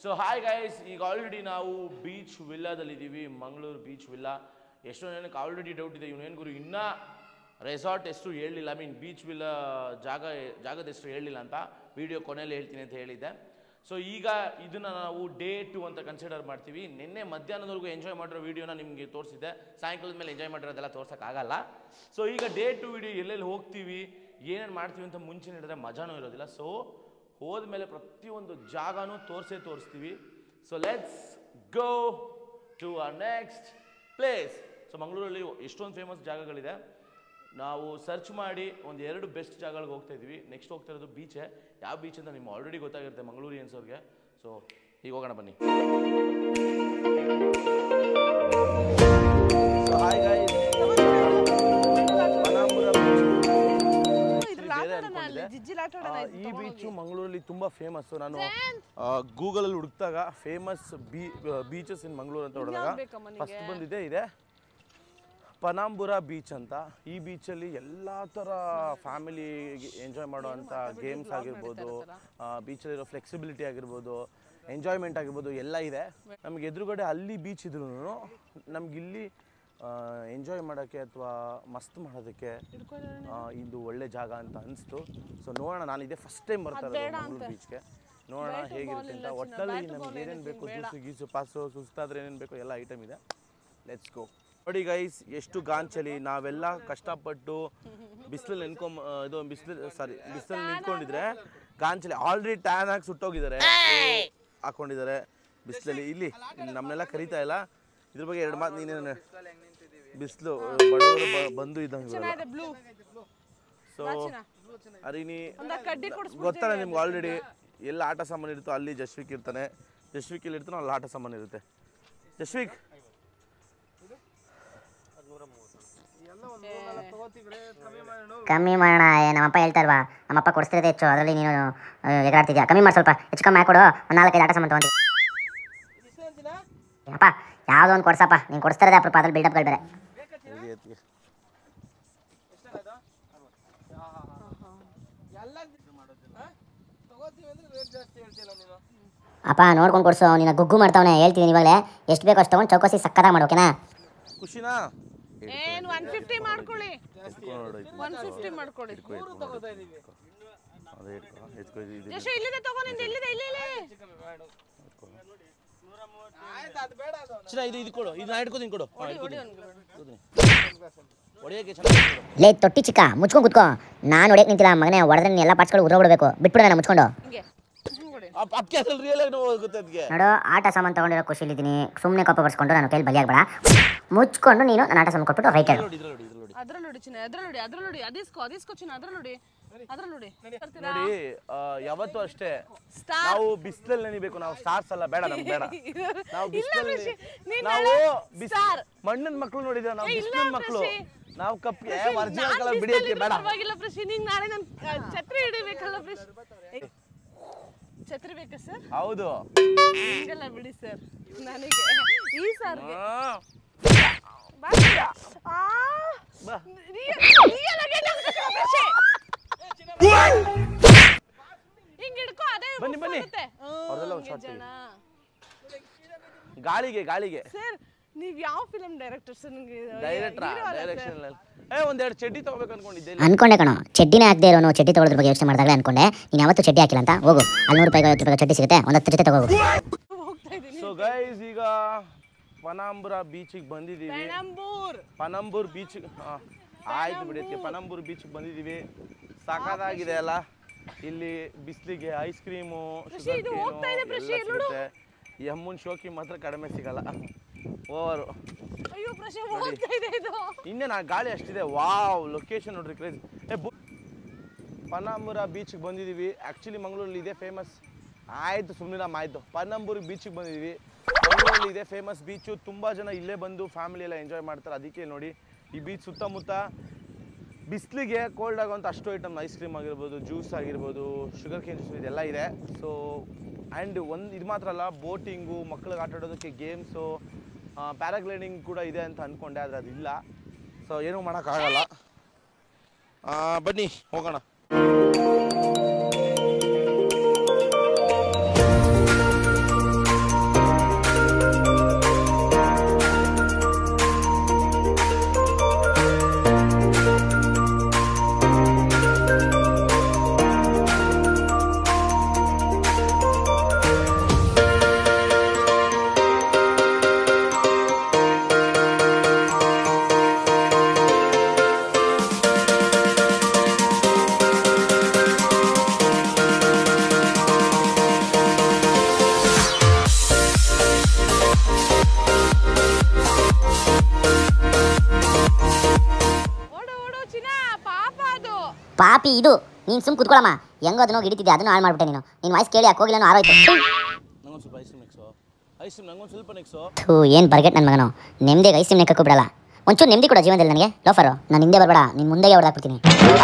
So hi guys ಈಗ already ನಾವು beach ವಿಲ್ಲಾದಲ್ಲಿದ್ದೀವಿ ಮಂಗಳೂರು ಬೀಚ್ ವಿಲ್ಲಾ ಎಷ್ಟೋ ಜನಕ್ಕೆ ಆಲ್ರೆಡಿ ಡೌಟ್ ಇದೆ ಇವನೇನು ಗುರು ಇನ್ನೂ ರೆಸಾರ್ಟ್ ಎಷ್ಟು ಹೇಳಲಿಲ್ಲ ಐ ಮೀನ್ ಬೀಚ್ ವಿಲ್ಲಾ ಜಾಗ ಜಾಗದ ಹೆಸರು ಹೇಳಲಿಲ್ಲ ಅಂತ ವಿಡಿಯೋ ಕೊನೆಯಲ್ಲಿ ಹೇಳ್ತೀನಿ ಅಂತ ಹೇಳಿದ್ದೆ ಸೊ ಈಗ ಇದನ್ನ ನಾವು ಡೇ ಟು ಅಂತ ಕನ್ಸಿಡರ್ ಮಾಡ್ತೀವಿ ನಿನ್ನೆ ಮಧ್ಯಾಹ್ನದವರೆಗೂ ಎಂಜಾಯ್ ಮಾಡಿರೋ ವಿಡಿಯೋನ ನಿಮಗೆ ತೋರಿಸಿದ್ದೆ ಸಾಯಂಕಾಲದ ಮೇಲೆ ಎಂಜಾಯ್ ಮಾಡಿರೋದೆಲ್ಲ ತೋರ್ಸೋಕ್ಕಾಗಲ್ಲ ಸೊ ಈಗ ಡೇ ಟು ವಿಡಿಯೋ ಎಲ್ಲೆಲ್ಲಿ ಹೋಗ್ತೀವಿ ಏನೇನು ಮಾಡ್ತೀವಿ ಅಂತ ಮುಂಚೆ ಹೇಳಿದ್ರೆ ಮಜಾನೂ ಇರೋದಿಲ್ಲ ಸೊ ಹೋದ್ಮೇಲೆ ಪ್ರತಿಯೊಂದು ಜಾಗನೂ ತೋರಿಸೇ ತೋರಿಸ್ತೀವಿ so let's go to a next place so ಮಂಗಳೂರಲ್ಲಿ ಎಷ್ಟೊಂದು ಫೇಮಸ್ ಜಾಗಗಳಿದೆ ನಾವು ಸರ್ಚ್ ಮಾಡಿ ಒಂದು ಎರಡು ಬೆಸ್ಟ್ ಜಾಗಗಳಿಗೆ ಹೋಗ್ತಾ ಇದ್ವಿ ನೆಕ್ಸ್ಟ್ ಹೋಗ್ತಾ ಇರೋದು ಬೀಚೆ ಯಾವ ಬೀಚ್ ಅಂತ ನಿಮ್ಗೆ ಆಲ್ರೆಡಿ ಗೊತ್ತಾಗಿರುತ್ತೆ ಮಂಗಳೂರಿಯನ್ಸ್ ಅವ್ರಿಗೆ ಸೊ ಈಗ ಹೋಗೋಣ ಬನ್ನಿ ಹಾಯ್ ಗಾಯ್ಸ್ ಆ, ಈ ಬೀಚು ಮಂಗಳೂರಲ್ಲಿ ತುಂಬಾ ಫೇಮಸ್ ನಾನು ಗೂಗಲಲ್ಲಿ ಹುಡುಕ್ದಾಗ ಫೇಮಸ್ ಬೀ ಬೀಚಸ್ ಇನ್ ಮಂಗಳೂರು ಅಂತ ಹೊಡೆದಾಗ ಫಸ್ಟ್ ಬಂದಿದೆ ಇದೆ ಪನಾಂಬುರ ಬೀಚ್ ಅಂತ ಈ ಬೀಚಲ್ಲಿ ಎಲ್ಲ ಥರ ಫ್ಯಾಮಿಲಿ ಎಂಜಾಯ್ ಮಾಡುವಂಥ ಗೇಮ್ಸ್ ಆಗಿರ್ಬೋದು ಬೀಚಲ್ಲಿರೋ ಫ್ಲೆಕ್ಸಿಬಿಲಿಟಿ ಆಗಿರ್ಬೋದು ಎಂಜಾಯ್ಮೆಂಟ್ ಆಗಿರ್ಬೋದು ಎಲ್ಲ ಇದೆ ನಮಗೆ ಎದುರುಗಡೆ ಅಲ್ಲಿ ಬೀಚ್ ಇದ್ರೂ ನಮಗಿಲ್ಲಿ ಎಂಜಾಯ್ ಮಾಡೋಕ್ಕೆ ಅಥವಾ ಮಸ್ತ್ ಮಾಡೋದಕ್ಕೆ ಆ, ಇದು ಒಳ್ಳೆ ಜಾಗ ಅಂತ ಅನಿಸ್ತು ಸೊ ನೋಡೋಣ ನಾನು ಇದೇ ಫಸ್ಟ್ ಟೈಮ್ ಬರ್ತಾ ಇರೋದು ಮಂಗಳೂರು ಬೀಚ್ಗೆ ನೋಡೋಣ ಹೇಗಿರುತ್ತೆ ಅಂತ ಒಟ್ಟಲ್ಲಿ ನಮ್ಗೆ ಏನೇನು ಬೇಕು ಜ್ಯೂಸು ಗೀಸು ಪಾಸು ಸುಸ್ತಾದ್ರೆ ಏನೇನು ಬೇಕೋ ಎಲ್ಲ ಐಟಮ್ ಇದೆ ಲೆಟ್ಸ್ ಗೋ ನೋಡಿ ಗೈಸ್ ಎಷ್ಟು ಗಾಂಚಲಿ ನಾವೆಲ್ಲ ಕಷ್ಟಪಟ್ಟು ಬಿಸಿಲಲ್ಲಿ ನೆನ್ಕೊಂಡ್ ಇದು ಬಿಸಿಲು ಸಾರಿ ಬಿಸಿಲಲ್ಲಿ ನಿಂತ್ಕೊಂಡಿದ್ರೆ ಗಾಂಚಲಿ ಆಲ್ರೆಡಿ ಟ್ಯಾನ್ ಹಾಕಿ ಸುಟ್ಟೋಗಿದ್ದಾರೆ ಹಾಕೊಂಡಿದ್ದಾರೆ ಬಿಸಿಲಲ್ಲಿ ಇಲ್ಲಿ ಇಲ್ಲಿ ನಮ್ಮನ್ನೆಲ್ಲ ಕರೀತಾ ಇಲ್ಲ ಇದ್ರ ಬಗ್ಗೆ ಎರಡು ಮಾತು ನೀನೇನು ಬಿಸಿಲು ಬಡವರು ಬ- ಬಂದು ಇದ್ದಂಗೆ ಬ್ಲೂ ಸೊ ಅರಿನಿ ಒಂದ ಕಡ್ಡಿ ಕೊಡಿಸ್ಬಿಡ್ತೀನಿ ಗೊತ್ತಲ್ಲ ನಿಮ್ಗೆ ಆಲ್ರೆಡಿ ಎಲ್ಲ ಆಟ ಸಾಮಾನು ಇರುತ್ತೋ ಅಲ್ಲಿ ಜಶ್ವಿಕ್ ಇರ್ತಾನೆ ಜಶ್ವಿಕ್ ಇಲ್ಲಿ ಇರ್ತಾನೋ ಅಲ್ಲಿ ಆಟ ಸಾಮಾನು ಇರುತ್ತೆ ಜಶ್ವಿಕ್ ಕಮ್ಮಿ ಮಾಡೋಣ ಏ, ನಮ್ಮಪ್ಪ ಹೇಳ್ತಾರಲ್ವಾ ನಮ್ಮಪ್ಪ ಕೊಡಿಸ್ತಿರೋದೇ ಹೆಚ್ಚು ಅದರಲ್ಲಿ ನೀನು ಆ, ಎಗರಾಡ್ತಿದ್ಯಾ ಕಮ್ಮಿ ಮಾಡಿ ಸ್ವಲ್ಪ ಹೆಚ್ಚು ಕಮ್ಮಿ ಹಾಕೊಡು ಒಂದು ನಾಲ್ಕೈದು ಆಟ ಸಾಮಾನು ತೊಗೊಂಡು ಅಪ್ಪ ಯಾವುದೋ ಒಂದು ಕೊಡ್ಸಪ್ಪ ನೀನು ಕೊಡಿಸ್ತಿರೋದೇ ಅಪ್ರೂಪ ಅದ್ರಲ್ಲಿ ಬಿಲ್ಡಪ್ಗಳು ಬೇರೆ ಎತ್ಗೆ, ಎತ್ಗೆ. ಅಪ್ಪ ನೋಡ್ಕೊಂಡು ಕೊಡ್ಸು ನಿನ್ನ ಗುಗ್ಗು ಮಾಡ್ತಾವನೆ ಹೇಳ್ತಿದ್ದೀನಿ ಇವಾಗಲೇ ಎಷ್ಟು ಬೇಕೋ ಅಷ್ಟು ತೊಗೊಂಡು ಚೌಕಸಿ ಸಕ್ಕತ್ತಾಗಿ ಮಾಡು ಓಕೆನಾ ಖುಷಿನಾ ಏನ್ ಒನ್ ಫಿಫ್ಟಿ ಮಾಡ್ಕೊಳ್ಳಿ ಎತ್ಕೊ ನೋಡು ಇದು. ಒನ್ ಫಿಫ್ಟಿ ಮಾಡ್ಕೊಳ್ಳಿ ಎತ್ಕೊ, ಎತ್ಕೊ ನೋಡು. ಅದೇ ಎತ್ಕೊ, ಎತ್ಕೊ, ಇದು- ಇದು- ಜಸ್ಟ್ ಇಲ್ಲಿದೆ ತಗೊಂಡಿಂದ ಇಲ್ಲಿದೆ ಇಲ್ಲಿ ಇಲ್ಲಿ ಚಿನ್ನ, ಇದು ಇದು ಕೊಡು ಇದು ನಾ ಹಿಡ್ಕೊತೀನಿ ಕೊಡು ಹಾ, ಹಿಡ್ಕೊತೀನಿ. ಹಿಡ್ಕೊತೀನಿ. ಹೊಡೆಯೋಕೆ ಚೆನ್ನಾಗಿ ಕೊಡು. ಲೇ ತೊಟ್ಟಿ ಚಿಕ್ಕ ಮುಚ್ಕೊಂಡು ಕುತ್ಕೋ ನಾನು ಹೊಡೆಯಕ್ಕೆ ನಿಂತಿಲ್ಲ ಮಗನೇ ಹೊಡೆದ್ರೆ ನೀನು ಎಲ್ಲ ಪಾರ್ಟ್ಸ್ಗಳು ಉದ್ರೋಗ್ಬಿಡ್ಬೇಕು ಬಿಟ್ಬಿಡು ನಾನು ಮುಚ್ಕೊಂಡು ಹಿಂಗೆ ಹಿಂಗ್ ಕೊಡಿ ಆ ಅಕ್ಕೆ ಅದ್ರಲ್ಲಿ ರಿಯಲ್ ಆಗಿ ಹೋಗುತ್ತೆ ಅದಕ್ಕೆ ನೋಡು ಆಟ ಸಾಮಾನು ತಗೊಂಡಿರೋ ಖುಷಿಲಿದ್ದೀನಿ ಸುಮ್ಮನೆ ಕೋಪ ಬರ್ಸ್ಕೊಂಡು ನಾನು ಕೈಲಿ ಬಲಿಯಾಗಬೇಡ ಮುಚ್ಕೊಂಡು ನೀನು ನನ್ನ ಆಟ ಸಾಮಾನು ಕೊಟ್ಬಿಟ್ಟು ರೈಟ್ ಹೇಳು ನೋಡಿ ಇದ್ರಲ್ಲಿ ನೋಡಿ ಇದ್ರಲ್ಲಿ ನೋಡಿ ಅದ್ರಲ್ಲಿ ನೋಡಿ ಚಿನ್ನ ಅದ್ರಲ್ಲಿ ನೋಡಿ ಅದ್ರಲ್ಲಿ ನೋಡಿ ಅದಿಸ್ಕೋ ಅದಿಸ್ಕೋ ಚಿನ್ನ ಅದ್ರಲ್ಲಿ ನೋಡಿ ಅದ್ರಲ್ಲಿ ನೋಡಿ ಬರ್ತೀರಾ? ನೋಡಿ ಆ, ಯಾವತ್ತೂ ಅಷ್ಟೇ Star. ನಾವು ಬಿಸಿಲಲ್ಲಿ ನೆನಿಬೇಕು ನಾವು ಸ್ಟಾರ್ಸ್ ಅಲ್ಲ ಬೇಡ ನಮ್ಗೆ ಬೇಡ ನಾವು ಇಲ್ಲ ಬಿಸಿಲಲ್ಲಿ ಋಷಿ, ನೀನ್ ನಾವು ನಾಳೆ ಬಿಸ್ star. ಮಣ್ಣಿನ ಮಕ್ಕಳು ನೋಡಿದ್ರೆ ನಾವು ಏ, ಇಲ್ಲ ಬಿಸಿಲಿನ ಮಕ್ಕಳು ಋಷಿ. ನಾವು ಕಪ್ಪಿ ಪ್ರಶಿ, ಒರಿಜಿನಲ್ ನಾನ್ ಕಲರ್ ಬಿಸ್ಲಲ್ಲಿ ಬಿಡಿಯಕ್ಕೆ ಇದ್ರು ಬೇಡ ಪರವಾಗಿಲ್ಲ ಪ್ರಶಿ ನಿಂಗೆ ನಾಳೆ ನನ್ ಆ, ಛತ್ರಿ ಹಿಡಿಬೇಕಲ್ಲ ಪ್ರಶ್ ಏ, ಛತ್ರಿ ಬೇಕಾ ಸರ್ ಹೌದು ಹಿಂಗೆಲ್ಲ ಬಿಡಿ ಸರ್ ನನಗೆ ಈ ಸಾರ್ಗೆ ಆ, ಬಾ. ಆ, ಬಾ. ರಿಯ- ರಿಯಲ್ ಆಗಿ ಎಲ್ಲ ಹಾಕ್ಬೇಕು ಪ್ರಶಿ. ಹಿಂಗ್ ಹಿಡ್ಕೊ ಅದೇ ಬನ್ನಿ, ಬನ್ನಿ. ಹೋಗುತ್ತೆ. ಹ್ಮ್, ಅವ್ರದೆಲ್ಲ ಒಂದ್ ಹಂಗೆ shot ಜನ. ಗಾಳಿಗೆ ಗಾಳಿಗೆ ಸರ್ ನೀವ್ ಯಾವ ಫಿಲಂ ಡೈರೆಕ್ಟರ್ ಸರ್ ನಿಮ್ಗೆ ಡೈರೆಕ್ಟ್ರಾ hero ಅಲ್ಲ ಡೈರೆಕ್ಷನ್ sir? ಏ ಒಂದೆರಡು ಚಡ್ಡಿ ತಗೋಬೇಕು ಅನ್ಕೊಂಡಿದ್ದೆ ಇಲ್ಲಿ. ಅನ್ಕೊಂಡೆ ಕಣೋ ಚಡ್ಡಿನೇ ಹಾಕದೇ ಇರೋನು ಚಡ್ಡಿ ತಗೊಳ್ಳೋದ್ರ ಬಗ್ಗೆ ಯೋಚನೆ ಮಾಡಿದಾಗಲೇ ಅನ್ಕೊಂಡೆ ನೀನು ಯಾವತ್ತೂ ಚಡ್ಡಿ ಹಾಕಿಲ್ಲ ಅಂತ ಹೋಗು ಅಲ್ಲಿ ನೂರು ರೂಪಾಯಿ ಐವತ್ತು ರೂಪಾಯಿ ಚಡ್ಡಿ ಸಿಗುತ್ತೆ ಒಂದು ಹತ್ತು ಜೊತೆ ತಗೋ ಹೋಗ್ತಾ ಇದೀನಿ ಸೊ ಗೈಸ್ ಈಗ ಪನಾಂಬುರ ಬೀಚಿಗೆ ಬಂದಿದ್ದೀವಿ ಪೆಣಂಬೂರ್ ಪನಂಬೂರ್ ಬೀಚ್ ಆಯ್ತು ಬಿಡಿ ಅದಕ್ಕೆ ಪನಂಬೂರ್ ಬೀಚ್ಗೆ ಬಂದಿದ್ದೀವಿ ಸಾಕಾಗಿದೆ ಅಲ್ಲ ಇಲ್ಲಿ ಬಿಸಿಲಿಗೆ ಐಸ್ ಕ್ರೀಮು ಪ್ರಶಿ, ಇದು ಹೋಗ್ತಾ ಇದೆ ಪ್ರಶಿ, ನೋಡು. ಸಿಗುತ್ತೆ ಈ ಅಮ್ಮನ ಶೋಕಿ ಮಾತ್ರ ಕಡಿಮೆ ಸಿಗಲ್ಲ ಓವರು ಅಯ್ಯೋ ಪ್ರಶಿ ಹೋಗ್ತಾ ಇದೆ ಇದು ಇನ್ನೇನು ಆ ಗಾಳಿ ಅಷ್ಟಿದೆ ವಾವ್ ಲೊಕೇಶನ್ ನೋಡ್ರಿ ಕ್ರೇಜ್ ಏ ಬು ಪನಾಂಬುರ ಬೀಚ್ಗೆ ಬಂದಿದ್ದೀವಿ ಆ್ಯಕ್ಚುಲಿ ಮಂಗಳೂರಲ್ಲಿ ಇದೆ ಫೇಮಸ್ ಆಯಿತು ಸುಮ್ಮನೆ ಆಯಿತು ಪನಂಬೂರ್ ಬೀಚಿಗೆ ಬಂದಿದ್ದೀವಿ ಮಂಗಳೂರಲ್ಲಿ ಇದೆ ಫೇಮಸ್ ಬೀಚು ತುಂಬ ಜನ ಇಲ್ಲೇ ಬಂದು ಫ್ಯಾಮಿಲಿ ಎಲ್ಲ ಎಂಜಾಯ್ ಮಾಡ್ತಾರೆ ಅದಕ್ಕೆ ನೋಡಿ ಈ ಬೀಚ್ ಸುತ್ತಮುತ್ತ ಬಿಸಿಲಿಗೆ ಕೋಲ್ಡ್ ಆಗುವಂಥ ಅಷ್ಟು ಐಟಮ್ ಐಸ್ ಕ್ರೀಮ್ ಆಗಿರ್ಬೋದು ಜ್ಯೂಸ್ ಆಗಿರ್ಬೋದು ಶುಗರ್ ಕೇನ್ ಜ್ಯೂಸ್ ಇದೆಲ್ಲ ಇದೆ ಸೊ ಆ್ಯಂಡ್ ಒಂದು ಇದು ಮಾತ್ರ ಅಲ್ಲ ಬೋಟಿಂಗು ಮಕ್ಳಿಗೆ ಆಟ ಆಡೋದಕ್ಕೆ ಗೇಮ್ಸು ಪ್ಯಾರಾಗ್ಲೈಡಿಂಗ್ ಕೂಡ ಇದೆ ಅಂತ ಅಂದ್ಕೊಂಡೆ ಆದರೆ ಅದಿಲ್ಲ ಸೊ ಏನೂ ಮಾಡೋಕ್ಕಾಗಲ್ಲ ಆ, ಬನ್ನಿ ಹೋಗೋಣ ಕಾಪಿ ಇದು ನೀನು ಸುಮ್ ಕುತ್ಕೊಳ್ಳಮ್ಮ ಹೆಂಗೋ ಅದನ್ನ ಹೋಗಿ ಹಿಡಿತಿದ್ದೆ ಅದನ್ನು ಹಾಳು ಮಾಡ್ಬಿಟ್ಟೆ ನೀನು ನಿನ್ನ ವಾಯ್ಸ್ ಕೇಳಿ ಯಾಕೆ ಹೋಗಿಲ್ಲ ಆರೋಯ್ತು ನಂಗೊಂದು ಸ್ವಲ್ಪ ಐಸ್ ಕ್ರೀಮ್ ನೆಕ್ಸು ಐಸ್ ಕ್ರೀಮ್ ನಂಗೊಂದು ಸ್ವಲ್ಪ ನೆಕ್ಸು ಥೂ ಏನು ಬರ್ಗೆಟ್ ನನ್ನ ಮಗನು ನೆಮ್ಮದಿಗೆ ಐಸ್ ನೆಕ್ಕಕ್ಕೂ ಬಿಡಲ್ಲ ಒಂಚೂರು ನೆಮ್ಮದಿ ಕೊಡ ಜೀವನದಲ್ಲಿ ನನಗೆ ಲೋಫರು ನಾನು ಹಿಂದೆ ಬರಬೇಡ ನಿನ್ನ ಮುಂದೆಗೆ ಹೊಡೆದಾಕ್ಬಿಡ್ತೀನಿ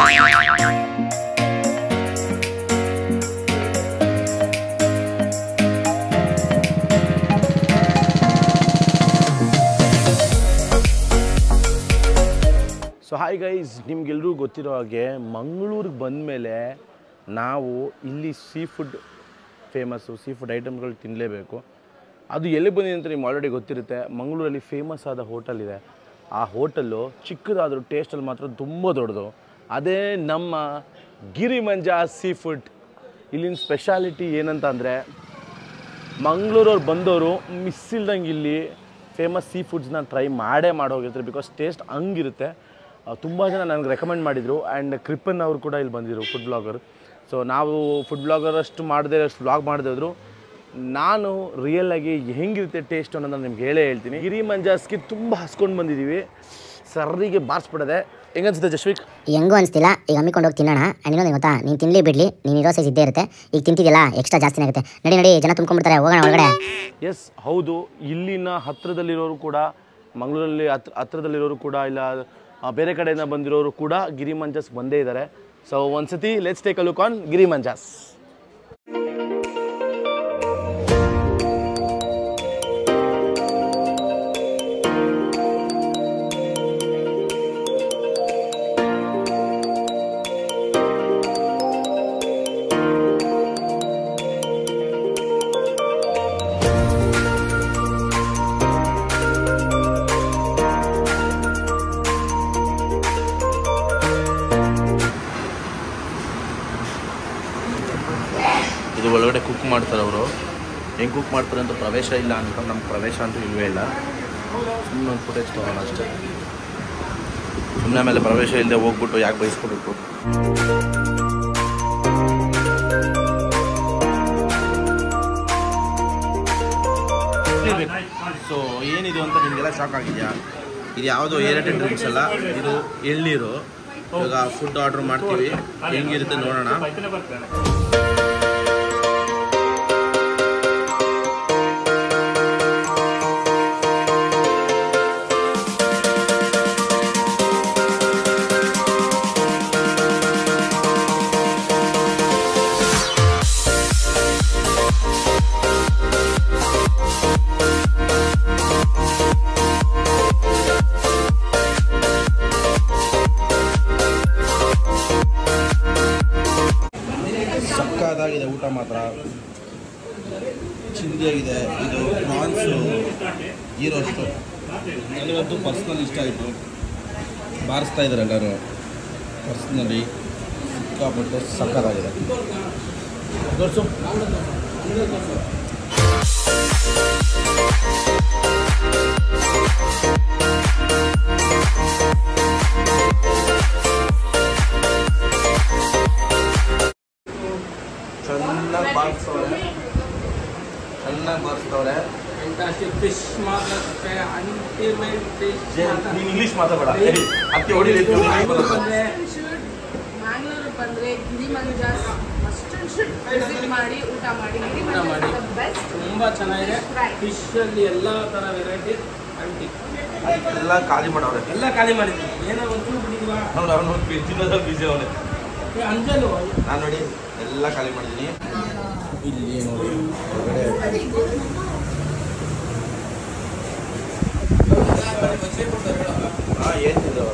ಸೊ ಹಾಯ್ ಗೈಸ್ ನಿಮ್ಗೆಲ್ರಿಗೂ ಗೊತ್ತಿರೋ ಹಾಗೆ ಮಂಗಳೂರಿಗೆ ಬಂದಮೇಲೆ ನಾವು ಇಲ್ಲಿ seafood famous seafood ಐಟಮ್ಗಳು ತಿನ್ನಲೇಬೇಕು ಅದು ಎಲ್ಲಿ ಬಂದಿದೆ ಅಂತ ನಿಮ್ಗೆ ಆಲ್ರೆಡಿ ಗೊತ್ತಿರುತ್ತೆ ಮಂಗಳೂರಲ್ಲಿ ಫೇಮಸ್ ಆದ ಹೋಟೆಲ್ ಇದೆ ಆ ಹೋಟೆಲ್ಲು ಚಿಕ್ಕದಾದರೂ ಟೇಸ್ಟಲ್ಲಿ ಮಾತ್ರ ತುಂಬ ದೊಡ್ಡದು ಅದೇ ನಮ್ಮ ಗಿರಿಮಂಜಾ ಸೀ ಫುಡ್ ಇಲ್ಲಿನ ಸ್ಪೆಷಾಲಿಟಿ ಏನಂತ ಅಂದರೆ ಮಂಗಳೂರವ್ರು ಬಂದವರು ಮಿಸ್ ಇಲ್ದಂಗೆ ಇಲ್ಲಿ ಫೇಮಸ್ ಸೀ ಫುಡ್ಸ್ನ ಟ್ರೈ ಮಾಡೇ ಮಾಡಿ ಹೋಗಿರ್ತಾರೆ ಬಿಕಾಸ್ ಟೇಸ್ಟ್ ಹಂಗಿರುತ್ತೆ ತುಂಬ ಜನ ನನಗೆ ರೆಕಮೆಂಡ್ ಮಾಡಿದರು ಆ್ಯಂಡ್ ಕೃಪನ್ ಅವರು ಕೂಡ ಇಲ್ಲಿ ಬಂದಿದ್ರು ಫುಡ್ ಬ್ಲಾಗರ್ ಸೊ ನಾವು ಫುಡ್ ಬ್ಲಾಗರ್ ಅಷ್ಟು ಮಾಡದೆ ಅಷ್ಟು ಬ್ಲಾಗ್ ಮಾಡದೇ ಹೋದ್ರು ನಾನು ರಿಯಲ್ ಆಗಿ ಹೆಂಗಿರುತ್ತೆ ಟೇಸ್ಟ್ ಅನ್ನೋದನ್ನ ನಿಮ್ಗೆ ಹೇಳೇ ಹೇಳ್ತೀನಿ ಗಿರಿ ಮಂಜಾಸ್ಗೆ ತುಂಬ ಹಸ್ಕೊಂಡು ಬಂದಿದ್ದೀವಿ ಸರ್ರಿಗೆ ಬಾರಿಸ್ಬಿಡದೆ ಹೆಂಗನ್ಸುತ್ತೆ ಜಶ್ವಿಕ್ ಹೆಂಗೂ ಅನಿಸ್ತಿಲ್ಲ ಈಗ ಹಮ್ಮಿಕೊಂಡು ಹೋಗಿ ತಿನ್ನೋಣ ಆ್ಯಂಡ್ ಇನ್ನೊಂದು ಗೊತ್ತಾ ನೀನು ತಿನ್ನಲಿ ಬಿಡಲಿ ನೀನು ಇರೋ ಸೈಜ್ ಇದ್ದೇ ಇರುತ್ತೆ ಈಗ ತಿಂತಿದ್ಯಲ್ಲ ಎಕ್ಸ್ಟ್ರಾ ಜಾಸ್ತಿನೇ ಆಗುತ್ತೆ ನಡಿ ನಡಿ ಜನ ತುಂಬ್ಕೊಂಡ್ಬಿಡ್ತಾರೆ ಹೋಗೋಣ ಒಳಗಡೆ ಎಸ್ ಹೌದು ಇಲ್ಲಿನ ಹತ್ತಿರದಲ್ಲಿರೋರು ಕೂಡ ಮಂಗಳೂರಲ್ಲಿ ಹತ್ರ ಹತ್ರದಲ್ಲಿರೋರು ಕೂಡ ಇಲ್ಲ ಆ, ಬೇರೆ ಕಡೆಯಿಂದ ಬಂದಿರೋರು ಕೂಡ ಗಿರಿ ಮಂಜಾಸ್ ಬಂದೇ ಇದ್ದಾರೆ ಸೊ ಒಂದ್ಸತಿ let's take a look on Giri Manja's ಇದು ಒಳಗಡೆ ಕುಕ್ ಮಾಡ್ತಾರೆ ಅವರು ಹೆಂಗೆ ಕುಕ್ ಮಾಡ್ತಾರೆ ಅಂತ ಪ್ರವೇಶ ಇಲ್ಲ ಅಂತ ನಮ್ಗೆ ಪ್ರವೇಶ ಅಂತೂ ಇಲ್ವೇ ಇಲ್ಲ ಸುಮ್ಮನೆ ಒಂದು ಫುಟೇಜ್ ತೊಗೊಳ್ಳೋಣ ಅಷ್ಟೇ ಸುಮ್ಮನೆ ಆಮೇಲೆ ಪ್ರವೇಶ ಇಲ್ಲದೆ ಹೋಗ್ಬಿಟ್ಟು ಯಾಕೆ ಬಯಸ್ಕೋಬೇಕು ಸೊ ಏನಿದು ಅಂತ ನಿಮಗೆಲ್ಲ ಶಾಕ್ ಆಗಿದೆಯಾ ಇದು ಯಾವುದೋ ಏರಟೆಡ್ ಡ್ರಿಂಕ್ಸ್ ಅಲ್ಲ ಇದು ಎಳ್ನೀರು ಇವಾಗ ಫುಡ್ ಆರ್ಡರ್ ಮಾಡ್ತೀವಿ ಹೆಂಗಿರುತ್ತೆ ನೋಡೋಣ ಸಕ್ಕದಾಗಿದೆ ಊಟ ಮಾತ್ರ ಚಿಂದಿಯಾಗಿದೆ ಇದು ಪ್ರಾನ್ಸು ಈರೋಷ್ಟು ನನಗಂತೂ ಪರ್ಸ್ನಲ್ ಇಷ್ಟ ಆಯಿತು ಬಾರಿಸ್ತಾ ಇದ್ದಾರೆ ಎಲ್ಲರೂ ಪರ್ಸ್ನಲಿ ಸಿಕ್ಕಾಪಟ್ಟೆ ಸಕ್ಕದಾಗಿದೆ ತೋರಿಸು ಚೆನ್ನಾಗಿ ಬಾರಿಸ್ತವ್ರೆ ಚೆನ್ನಾಗಿ ಬಾರಿಸ್ತವ್ರೆ Fantastic fish market, ultimate fish market. ನೀನು ಇಂಗ್ಲೀಷ್ ಮಾತಾಡಬೇಡ ಅತ್ತೆ ಹೊಡಿ ಬಂದ್ರೆ ಮ್ಯಾಂಗ್ಳೂರ್ ಬಂದ್ರೆ Giri Manja's must should visit ಮಾಡಿ ಊಟ ಮಾಡಿ ಗಿರಿ ಊಟ ಮಾಡಿ. ಮಂಜಾಸ್ ಬೆಸ್ಟ್ ತುಂಬಾ ಚೆನ್ನಾಗಿದೆ ಫಿಶ್ ಅಲ್ಲಿ ಎಲ್ಲಾ ತರ ವೆರೈಟಿ ಅಂಟಿ ಎಲ್ಲ ಖಾಲಿ ಮಾಡವ್ರೆ ಎಲ್ಲ ಖಾಲಿ ಮಾಡಿದ್ವಿ ಏನೋ ಒಂದು ಬಿಡಿದ್ವಾ ಅವ್ನು ಅವನು ತಿನ್ನೋದ್ರಲ್ಲಿ ಬಿಸಿ ಅವನೇ ಅಂಜಲು ನಾನು ನೋಡಿ ಎಲ್ಲ ಖಾಲಿ ಮಾಡಿದ್ದೀನಿ ಇಲ್ಲಿ ನೋಡಿ ಹೊರಗಡೆ ಹಾಂ ಏನು ತಿಂದ್ರು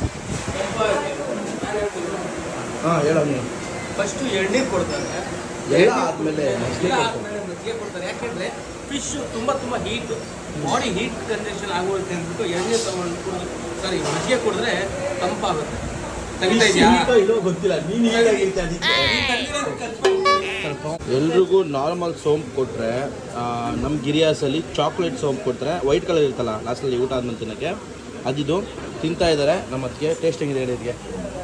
ಹಾಂ ಹೇಳೋ ನೀವು ಫಸ್ಟ್ ಎಣ್ಣೀರು ಕೊಡ್ತಾರೆ ಎಲ್ಲ ಆದಮೇಲೆ ಎಲ್ಲ ಆದ್ಮೇಲೆ ಮಜ್ಜಿಗೆ ಕೊಡ್ತಾರೆ ಯಾಕೆಂದ್ರೆ ಫಿಶ್ ತುಂಬಾ ತುಂಬಾ ಹೀಟ್ ಬಾಡಿ ಹೀಟ್ ಕಂಡೀಷನ್ ಆಗುವಂತೆ ಅಂದ್ಬಿಟ್ಟು ಎಣ್ಣೆ ತಗೊಂಡು ಕುಡಿದು ಸಾರಿ ಮಜ್ಜಿಗೆ ಕುಡಿದ್ರೆ ತಂಪಾಗುತ್ತೆ ತೆಗಿತಾ ಇದೆಯಾ ಇಲ್ಲೋ ಗೊತ್ತಿಲ್ಲ ನೀನು ಎಲ್ರಿಗೂ ನಾರ್ಮಲ್ ಸೋಂಪು ಕೊಟ್ಟರೆ ನಮ್ಮ ಗಿರಿಯಾಸಲ್ಲಿ ಚಾಕ್ಲೇಟ್ ಸೋಂಪು ಕೊಟ್ಟರೆ ವೈಟ್ ಕಲರ್ ಇರ್ತಲ್ಲ ಲಾಸ್ಟಲ್ಲಿ ಊಟ ಆದ್ಮೇಲೆ ತಿನ್ನೋಕ್ಕೆ ಅದಿದು ತಿಂತಾ ಇದ್ದಾರೆ ನಮ್ಮ ಅದಕ್ಕೆ ಟೇಸ್ಟ್ ಹೆಂಗಿದೆ ಹೇಳಿ ಇದಕ್ಕೆ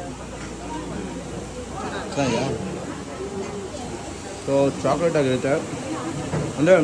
ಚೆನ್ನಾಗಿದೆಯಾ ಸೊ ಚಾಕ್ಲೇಟ್ ಆಗಿರುತ್ತೆ ಅಂದರೆ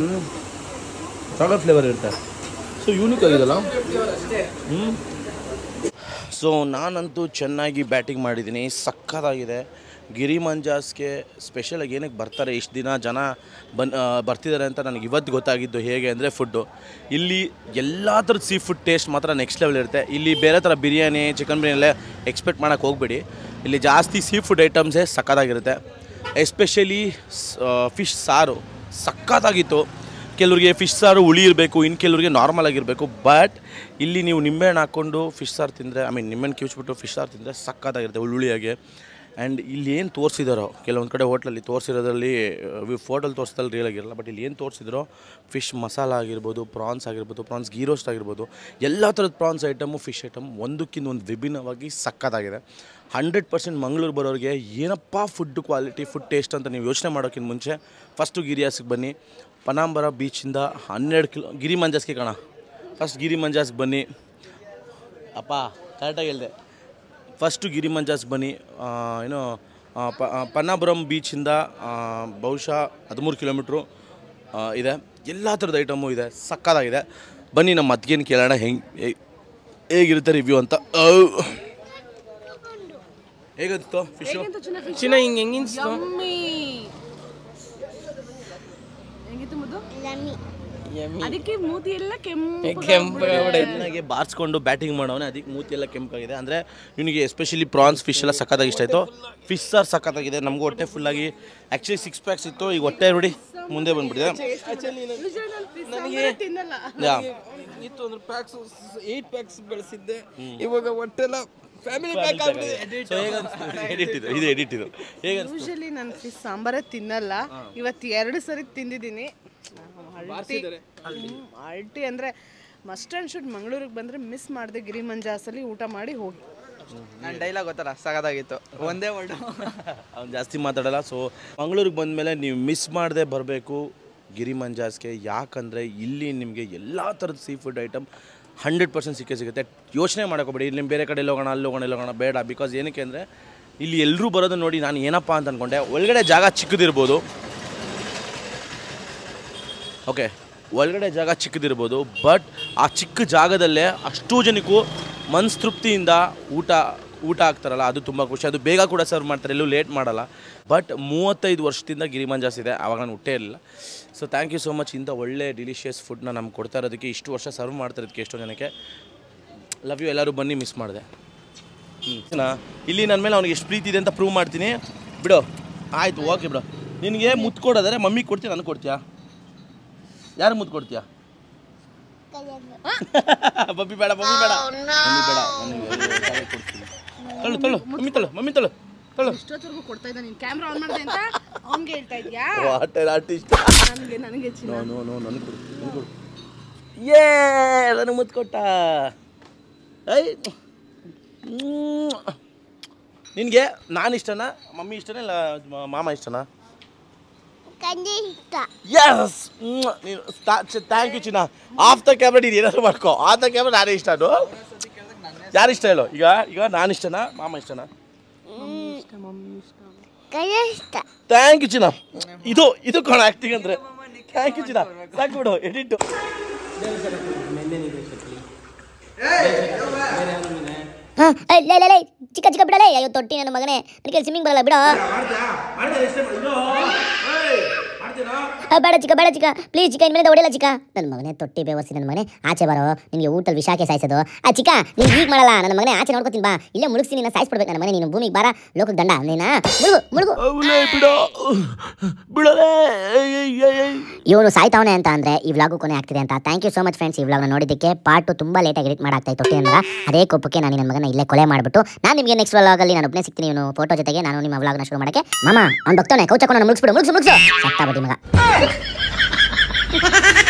ಚಾಕ್ಲೇಟ್ ಫ್ಲೇವರ್ ಇರುತ್ತೆ ಸೊ ಯೂನಿಕ್ ಆಗಿದೆಲ್ಲ ಅಷ್ಟೇ ಹ್ಞೂ ಸೊ ನಾನಂತೂ ಚೆನ್ನಾಗಿ ಬ್ಯಾಟಿಂಗ್ ಮಾಡಿದ್ದೀನಿ ಸಕ್ಕತ್ತಾಗಿದೆ ಗಿರಿ ಮಂಜಾಸ್ಗೆ ಸ್ಪೆಷಲಾಗಿ ಏನಕ್ಕೆ ಬರ್ತಾರೆ ಇಷ್ಟು ದಿನ ಜನ ಬನ್ ಆ, ಬರ್ತಿದ್ದಾರೆ ಅಂತ ನನಗೆ ಇವತ್ತು ಗೊತ್ತಾಗಿದ್ದು ಹೇಗೆ ಅಂದರೆ ಫುಡ್ಡು ಇಲ್ಲಿ ಎಲ್ಲ ಥರದ ಸೀ ಫುಡ್ ಟೇಸ್ಟ್ ಮಾತ್ರ ನೆಕ್ಸ್ಟ್ ಲೆವೆಲ್ ಇರುತ್ತೆ ಇಲ್ಲಿ ಬೇರೆ ಥರ ಬಿರಿಯಾನಿ ಚಿಕನ್ ಬಿರಿಯಾನಿ ಎಲ್ಲ ಎಕ್ಸ್ಪೆಕ್ಟ್ ಮಾಡೋಕ್ಕೆ ಹೋಗಬೇಡಿ ಇಲ್ಲಿ ಜಾಸ್ತಿ ಸೀ ಫುಡ್ ಐಟಮ್ಸೇ ಸಕ್ಕತ್ತಾಗಿರುತ್ತೆ ಎಸ್ಪೆಷಲಿ ಫಿಶ್ ಸಾರು ಸಕ್ಕತ್ತಾಗಿತ್ತು ಕೆಲವ್ರಿಗೆ ಫಿಶ್ ಸಾರು ಹುಳಿ ಇರಬೇಕು ಇನ್ನು ಕೆಲವ್ರಿಗೆ ನಾರ್ಮಲ್ ಆಗಿರಬೇಕು ಬಟ್ ಇಲ್ಲಿ ನೀವು ನಿಂಬೆಹಣ್ಣು ಹಾಕ್ಕೊಂಡು ಫಿಶ್ ಸಾರು ತಿಂದರೆ ಐ ಮೀನ್ ನಿಂಬೆಹಣ್ಣು ಕಿವುಚ್ಬಿಟ್ಟು ಫಿಶ್ ಸಾರು ತಿಂದರೆ ಸಕ್ಕತ್ತಾಗಿರುತ್ತೆ ಹುಳಿಯಾಗೆ ಆ್ಯಂಡ್ ಇಲ್ಲಿ ಏನು ತೋರಿಸಿದಾರೋ ಕೆಲವೊಂದು ಕಡೆ ಹೋಟ್ಲಲ್ಲಿ ತೋರಿಸಿರೋದ್ರಲ್ಲಿ ಫೋಟೋಲ್ಲಿ ತೋರಿಸಿದಲ್ಲಿ ರಿಯಲ್ ಆಗಿರಲ್ಲ ಬಟ್ ಇಲ್ಲಿ ಏನು ತೋರಿಸಿದ್ರೋ ಫಿಶ್ ಮಸಾಲ ಆಗಿರ್ಬೋದು ಪ್ರಾನ್ಸ್ ಆಗಿರ್ಬೋದು ಪ್ರಾನ್ಸ್ ಗೀ ರೋಸ್ಟ್ ಆಗಿರ್ಬೋದು ಎಲ್ಲ ಥರದ ಪ್ರಾನ್ಸ್ ಐಟಮು ಫಿಶ್ ಐಟಮ್ ಒಂದಕ್ಕಿಂತ ಒಂದು ವಿಭಿನ್ನವಾಗಿ ಸಕ್ಕತ್ತಾಗಿದೆ ಹಂಡ್ರೆಡ್ ಪರ್ಸೆಂಟ್ ಮಂಗಳೂರು ಬರೋರಿಗೆ ಏನಪ್ಪ ಫುಡ್ ಕ್ವಾಲಿಟಿ ಫುಡ್ ಟೇಸ್ಟ್ ಅಂತ ನೀವು ಯೋಚನೆ ಮಾಡೋಕ್ಕಿಂತ ಮುಂಚೆ ಫಸ್ಟು ಗಿರಿಯಾಸಿಗೆ ಬನ್ನಿ ಪನಾಂಬರ ಬೀಚಿಂದ ಹನ್ನೆರಡು ಕಿಲೋ ಗಿರಿ ಮಂಜಾಸ್ಗೆ ಕಣ ಫಸ್ಟ್ ಗಿರಿ ಮಂಜಾಸ್ಗೆ ಬನ್ನಿ ಅಪ್ಪ ಕರೆಕ್ಟಾಗಿ ಹೇಳಿದೆ ಫಸ್ಟು ಗಿರಿ ಮಂಜಾಸ್ಗೆ ಬನ್ನಿ ಆ, ಏನು ಆ, ಪ ಆ, ಪನ್ನಾಪುರಂ ಬೀಚಿಂದ ಆ, ಬಹುಶಃ ಹದಿಮೂರು ಕಿಲೋಮೀಟ್ರು ಆ, ಇದೆ ಎಲ್ಲ ಥರದ ಐಟಮು ಇದೆ ಸಕ್ಕತ್ತಾಗಿದೆ ಬನ್ನಿ ನಮ್ಮ ಅತ್ತಿಗೆನ ಕೇಳೋಣ ಹೆಂಗೆ ಹೇಗಿರುತ್ತೆ ರಿವ್ಯೂ ಅಂತ ಔ. ಹೇಗನ್ನಿಸ್ತು ಫಿಶು ಚಿನ್ನ ಹಿಂಗೆ ಹೆಂಗಿನ್ಸ್ತು ಯಮ್ಮಿ ಹೆಂಗಿತ್ತು ಮುದ್ದು ಅದಕ್ಕೆ ಮೂತಿ ಎಲ್ಲ ಕೆಂಪು ಕೆಂಪು ಚೆನ್ನಾಗಿ ಬಾರಿಸ್ಕೊಂಡು ಬ್ಯಾಟಿಂಗ್ ಮಾಡೋನೆ ಅದಕ್ಕೆ ಮೂತಿ ಎಲ್ಲ ಕೆಂಪಾಗಿದೆ ಅಂದರೆ ಇವನಿಗೆ ಎಸ್ಪೆಷಲಿ ಪ್ರಾನ್ಸ್ ಫಿಶ್ ಎಲ್ಲ ಸಖತ್ತಾಗಿ ಇಷ್ಟ ಆಯಿತು ಫಿಶ್ ಸಾರ್ ಸಖತ್ತಾಗಿದೆ ನಮಗೂ ಹೊಟ್ಟೆ ಫುಲ್ಲಾಗಿ ಆ್ಯಕ್ಚುಲಿ ಸಿಕ್ಸ್ ಪ್ಯಾಕ್ಸ್ ಇತ್ತು ಈಗ ಹೊಟ್ಟೆ ನೋಡಿ ಮುಂದೆ ಬಂದ್ಬಿಟ್ಟಿದೆ ನನಗೆ ತಿನ್ನಲ್ಲ ಯಾ ಇತ್ತು ಅಂದ್ರೆ ಪ್ಯಾಕ್ಸ್ ಏಯ್ಟ್ ಪ್ಯಾಕ್ಸ್ ಬೆಳೆಸಿದ್ದೆ ಇವಾಗ ಹೊಟ್ಟೆಲ್ಲ ಫ್ಯಾಮಿಲಿ ಪ್ಯಾಕ್ ಆಗ್ಬಿಟ್ಟಿದೆ ಸೊ ಹೇಗೆ ಎಡಿಟ್ ಇದು ಇದು ಎಡಿಟ್ ಇದು ಹೇಗೆ ಯೂಶಲಿ ನಾನು ಫಿಶ್ ಸಾಂಬಾರೇ ತಿನ್ನಲ್ಲ ಇವತ್ತು ಎರಡು ಸರಿ ತಿಂದಿದ್ದೀನಿ ಅಲ್ಟಿ ಹ್ಮ್, ಅಲ್ಟಿ ಅಂದರೆ ಮಸ್ಟ್ ಆ್ಯಂಡ್ ಶುಡ್ ಮಂಗಳೂರಿಗೆ ಬಂದರೆ ಮಿಸ್ ಮಾಡಿದೆ ಗಿರಿ ಮಂಜಾಸಲ್ಲಿ ಊಟ ಮಾಡಿ ಹೋಗಿ ನನ್ನ ಡೈಲಾಗ್ ಗೊತ್ತಲ್ಲ ಸಗದಾಗಿತ್ತು ಒಂದೇ ವರ್ಡು ಅವ್ನು ಜಾಸ್ತಿ ಮಾತಾಡಲ್ಲ ಸೊ ಮಂಗಳೂರಿಗೆ ಬಂದಮೇಲೆ ನೀವು ಮಿಸ್ ಮಾಡದೆ ಬರಬೇಕು ಗಿರಿ ಮಂಜಾಸ್ಗೆ ಯಾಕಂದರೆ ಇಲ್ಲಿ ನಿಮಗೆ ಎಲ್ಲ ಥರದ seafood item hundred percent ಸಿಕ್ಕೇ ಸಿಗುತ್ತೆ ಯೋಚನೆ ಮಾಡೋಕೋಬೇಡಿ ಇಲ್ಲಿ ಬೇರೆ ಕಡೆ ಎಲ್ಲಿ ಹೋಗೋಣ ಅಲ್ಲಿ ಹೋಗೋಣ ಇಲ್ಲಿ ಹೋಗೋಣ ಬೇಡ ಬಿಕಾಸ್ ಏನಕ್ಕೆ ಅಂದರೆ ಇಲ್ಲಿ ಎಲ್ಲರೂ ಬರೋದನ್ನ ನೋಡಿ ನಾನು ಏನಪ್ಪ ಅಂತ ಅಂದ್ಕೊಂಡೆ ಒಳಗಡೆ ಜಾಗ ಚಿಕ್ಕದಿರ್ಬೋದು ಓಕೆ ಒಳಗಡೆ ಜಾಗ ಚಿಕ್ಕದಿರ್ಬೋದು ಬಟ್ ಆ ಚಿಕ್ಕ ಜಾಗದಲ್ಲೇ ಅಷ್ಟೂ ಜನಕ್ಕೂ ಮನ್ಸು ತೃಪ್ತಿಯಿಂದ ಊಟ ಊಟ ಆಗ್ತಾರಲ್ಲ ಅದು ತುಂಬ ಖುಷಿ ಅದು ಬೇಗ ಕೂಡ ಸರ್ವ್ ಮಾಡ್ತಾರೆ ಎಲ್ಲೂ ಲೇಟ್ ಮಾಡಲ್ಲ ಬಟ್ ಮೂವತ್ತೈದು ವರ್ಷದಿಂದ ಗಿರಿಮಂಜಾಸ್ ಇದೆ ಆವಾಗ ನಾನು ಹುಟ್ಟೇ ಇರಲಿಲ್ಲ so thank you so much ಇಂಥ ಒಳ್ಳೆ ಡಿಲಿಷಿಯಸ್ ಫುಡ್ನ ನಮ್ಗೆ ಕೊಡ್ತಾ ಇರೋದಕ್ಕೆ ಇಷ್ಟು ವರ್ಷ ಸರ್ವ್ ಮಾಡ್ತಾ ಇರೋದಕ್ಕೆ ಎಷ್ಟೋ ಜನಕ್ಕೆ ಲವ್ ಯು ಎಲ್ಲರೂ ಬನ್ನಿ ಮಿಸ್ ಮಾಡಿದೆ ಹ್ಞೂ ಇಲ್ಲಿ ನನ್ನ ಮೇಲೆ ಅವ್ನಿಗೆ ಎಷ್ಟು ಪ್ರೀತಿ ಇದೆ ಅಂತ ಪ್ರೂವ್ ಮಾಡ್ತೀನಿ ಬಿಡು ಆಯಿತು ಓಕೆ ಬಿಡು ನಿನಗೆ ಮುತ್ತು ಕೊಡೋದಾರೆ ಮಮ್ಮಿಗೆ ಕೊಡ್ತೀಯ ನನಗೆ ಕೊಡ್ತೀಯಾ ಯಾರು ಮುದ್ದು ಕೊಡ್ತೀಯಾ ಬಬ್ಬಿ ಬೇಡ ಬಬ್ಬಿ ಬೇಡ ಮಮ್ಮಿ ಬೇಡ ನನಗೆ ತಾಯಿ ಕೊಡ್ತೀನಿ ತಳ್ಳು ತಳ್ಳು ಮಮ್ಮಿ ತಳ್ಳು ಮಮ್ಮಿ ತಳ್ಳು ತಳ್ಳು ಇಷ್ಟೊತ್ತವರೆಗೂ ಕೊಡ್ತಾ ಇದ್ದ ನೀನು ಕ್ಯಾಮ್ರಾ ಆನ್ ಮಾಡಿದೆ ಅಂತ ಅವ್ನಿಗೆ ಹೇಳ್ತಾ ಇದೆಯಾ ವಾಟರ್ ಆರ್ಟಿಸ್ಟ್ ನನಗೆ ನನಗೆ ಚಿನ್ನ ನೋ ನೋ ನೋ ನನಗೆ ಕೊಡು ನನಗೆ ಕೊಡು ಏ ನನಗೆ ಮುತ್ತು ಕೊಟ್ಟ ಐ ನಿನಗೆ ನಾನು ಇಷ್ಟನಾ ಮಮ್ಮಿ ಇಷ್ಟನಾ ಇಲ್ಲ ಮ- ಮಾಮ ಇಷ್ಟನಾ ಎಸ್ ನೀನು ಥ್ಯಾಂಕ್ ಯು ಚಿನ್ನ ಆಫ್ ದ ಕ್ಯಾಮ್ರಾ ನೀನು ಏನಾದ್ರು ಮಾಡ್ಕೋ ಆಫ್ ದ ಕ್ಯಾಮ್ರಾ ನಾನೇ ಇಷ್ಟ ಅದು ಯಾರು ಇಷ್ಟ ಹೇಳು ಈಗ ಈಗ ನಾನು ಇಷ್ಟನಾ ಮಾಮ ಇಷ್ಟನಾ ಥ್ಯಾಂಕ್ ಯು ಚಿನ್ನ ಇದು ಇದು ಕಣ ಆ್ಯಕ್ಟಿಂಗ್ ಅಂದರೆ ಥ್ಯಾಂಕ್ ಯು ಚಿನ್ನ ಸಾಕು ಬಿಡು ಎಡಿಟು ಹಾಂ ಲೇ ಲೇ ಲೇ ಚಿಕ್ಕ ಚಿಕ್ಕ ಬಿಡಲೇ ಅಯ್ಯೋ ತೊಟ್ಟಿ ನನ್ನ ಮಗನೇ ನನಗೆ ಸ್ವಿಮ್ಮಿಂಗ್ ಬರಲ್ಲ ಬಿಡೋ ಆ, ಬೇಡ ಚಿಕ್ಕ ಬೇಡ ಚಿಕ್ಕ ಪ್ಲೀಸ್ ಚಿಕ್ಕ ಇನ್ಮೇಲೆ ಹೊಡೆಯಲ್ಲ ಚಿಕ್ಕ ನನ್ನ ಮಗನೇ ತೊಟ್ಟಿ ಬೇವಸಿ ನನ್ನ ಮಗನೇ ಆಚೆ ಬರೋ ನಿನಗೆ ಊಟಲ್ಲಿ ವಿಷಾಕೆ ಸಾಯಿಸೋದು ಆ ಚಿಕ್ಕ ನೀನು ಈಗ ಮಾಡಲ್ಲ ನನ್ನ ಮಗನೇ ಆಚೆ ನೋಡ್ಕೊತೀನಿ ಬಾ ಇಲ್ಲೇ ಮುಳುಗಿಸಿ ನಿನ್ನ ಸಾಯಿಸ್ಬಿಡ್ಬೇಕು ನನ್ನ ಮನೆ ನೀನು ಭೂಮಿಗೆ ಬಾರ ಲೋಕಕ್ಕೆ ದಂಡ ನೀನಾ ಮುಳುಗು ಮುಳುಗು ಅವಲೇ ಬಿಡೋ ಬಿಡಲೇ ಇವನು ಸಾಯ್ತಾವನೆ ಅಂತ ಅಂದ್ರೆ ಈ ವ್ಲಾಗು ಕೊನೆ ಆಗ್ತಿದೆ ಅಂತ thank you so much friends ಈ ವ್ಲಾಗ್ನ ನೋಡಿದ್ದಕ್ಕೆ ಪಾರ್ಟ್ ತುಂಬಾ ಲೇಟಾಗಿ ಎಡಿಟ್ ಮಾಡಾಗ್ತಾ ಇತ್ತು ಅಂದ್ರೆ ಅದೇ ಕೋಪಕ್ಕೆ ನಾನು ನನ್ನ ಮಗನ ಇಲ್ಲೇ ಕೊಲೆ ಮಾಡಿಬಿಟ್ಟು ನಾನು ನಿಮಗೆ ನೆಕ್ಸ್ಟ್ ವ್ಲಾಗಲ್ಲಿ ನಾನು ಒಬ್ಬನೇ ಸಿಗ್ತೀನಿ ಇವನು ಫೋಟೋ ಜೊತೆಗೆ ನಾನು ನಿಮ್ಮ ವ್ಲಾಗ್ನ ಶುರು ಮಾಡಕ್ಕೆ ಮಾಮ ಅವ್ನು ಭಕ್ತವನೆ ಕೌಚಕೊಂಡು ಮುಗಿಸ್ಬಿಡು ಮುಗಿಸು ಮುಗಿಸು ಸತ್ತ ಬಡ್ಡಿ ಮಗ